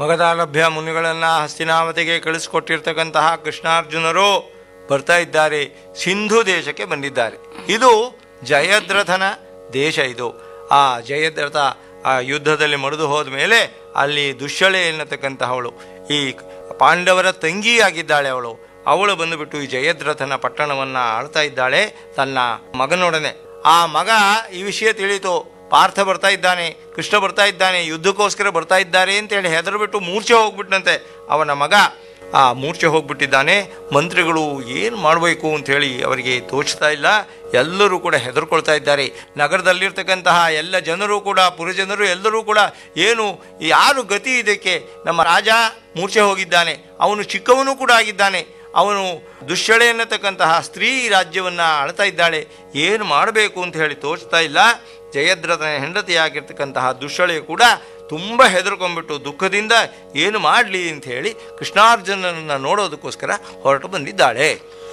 ಮಗದಾಲಭ್ಯ ಮುನಿಗಳನ್ನ ಹಸ್ತಿನಾವತಿಗೆ ಕಳಿಸಿಕೊಟ್ಟಿರ್ತಕ್ಕಂತಹ ಕೃಷ್ಣಾರ್ಜುನರು ಬರ್ತಾ ಇದ್ದಾರೆ ಸಿಂಧು ದೇಶಕ್ಕೆ ಬಂದಿದ್ದಾರೆ ಇದು ಜಯದ್ರಥನ ದೇಶ ಇದು ಆ ಜಯದ್ರಥ ಆ ಯುದ್ಧದಲ್ಲಿ ಮಡಿದು ಹೋದ ಮೇಲೆ ಅಲ್ಲಿ ದುಶ್ಯಳೆ ಎನ್ನತಕ್ಕಂತಹವಳು ಈ ಪಾಂಡವರ ತಂಗಿಯಾಗಿದ್ದಾಳೆ ಅವಳು ಅವಳು ಬಂದುಬಿಟ್ಟು ಈ ಜಯದ್ರಥನ ಪಟ್ಟಣವನ್ನ ಆಳ್ತಾ ಇದ್ದಾಳೆ ತನ್ನ ಮಗನೊಡನೆ ಆ ಮಗ ಈ ವಿಷಯ ತಿಳಿತು ಪಾರ್ಥ ಬರ್ತಾ ಇದ್ದಾನೆ ಕೃಷ್ಣ ಬರ್ತಾ ಇದ್ದಾನೆ ಯುದ್ಧಕ್ಕೋಸ್ಕರ ಬರ್ತಾ ಇದ್ದಾರೆ ಅಂತೇಳಿ ಹೆದರು ಬಿಟ್ಟು ಮೂರ್ಛೆ ಹೋಗ್ಬಿಟ್ಟಂತೆ ಅವನ ಮಗ ಆ ಮೂರ್ಛೆ ಹೋಗ್ಬಿಟ್ಟಿದ್ದಾನೆ ಮಂತ್ರಿಗಳು ಏನು ಮಾಡಬೇಕು ಅಂಥೇಳಿ ಅವರಿಗೆ ತೋಚ್ತಾ ಇಲ್ಲ ಎಲ್ಲರೂ ಕೂಡ ಹೆದರ್ಕೊಳ್ತಾ ಇದ್ದಾರೆ ನಗರದಲ್ಲಿರ್ತಕ್ಕಂತಹ ಎಲ್ಲ ಜನರು ಕೂಡ ಪುರಜನರು ಎಲ್ಲರೂ ಕೂಡ ಏನು ಯಾರು ಗತಿ ಇದಕ್ಕೆ ನಮ್ಮ ರಾಜ ಮೂರ್ಛೆ ಹೋಗಿದ್ದಾನೆ ಅವನು ಚಿಕ್ಕವನು ಕೂಡ ಆಗಿದ್ದಾನೆ ಅವನು ದುಶ್ಯಳೆ ಎನ್ನತಕ್ಕಂತಹ ಸ್ತ್ರೀ ರಾಜ್ಯವನ್ನು ಆಳ್ತಾ ಇದ್ದಾಳೆ ಏನು ಮಾಡಬೇಕು ಅಂತ ಹೇಳಿ ತೋಚ್ತಾ ಇಲ್ಲ ಜಯದ್ರಥನ ಹೆಂಡತಿಯಾಗಿರ್ತಕ್ಕಂತಹ ದುಶ್ಯಳೆ ಕೂಡ ತುಂಬ ಹೆದರ್ಕೊಂಡ್ಬಿಟ್ಟು ದುಃಖದಿಂದ ಏನು ಮಾಡಲಿ ಅಂತ ಹೇಳಿ ಕೃಷ್ಣಾರ್ಜುನನನ್ನು ನೋಡೋದಕ್ಕೋಸ್ಕರ ಹೊರಟು ಬಂದಿದ್ದಾಳೆ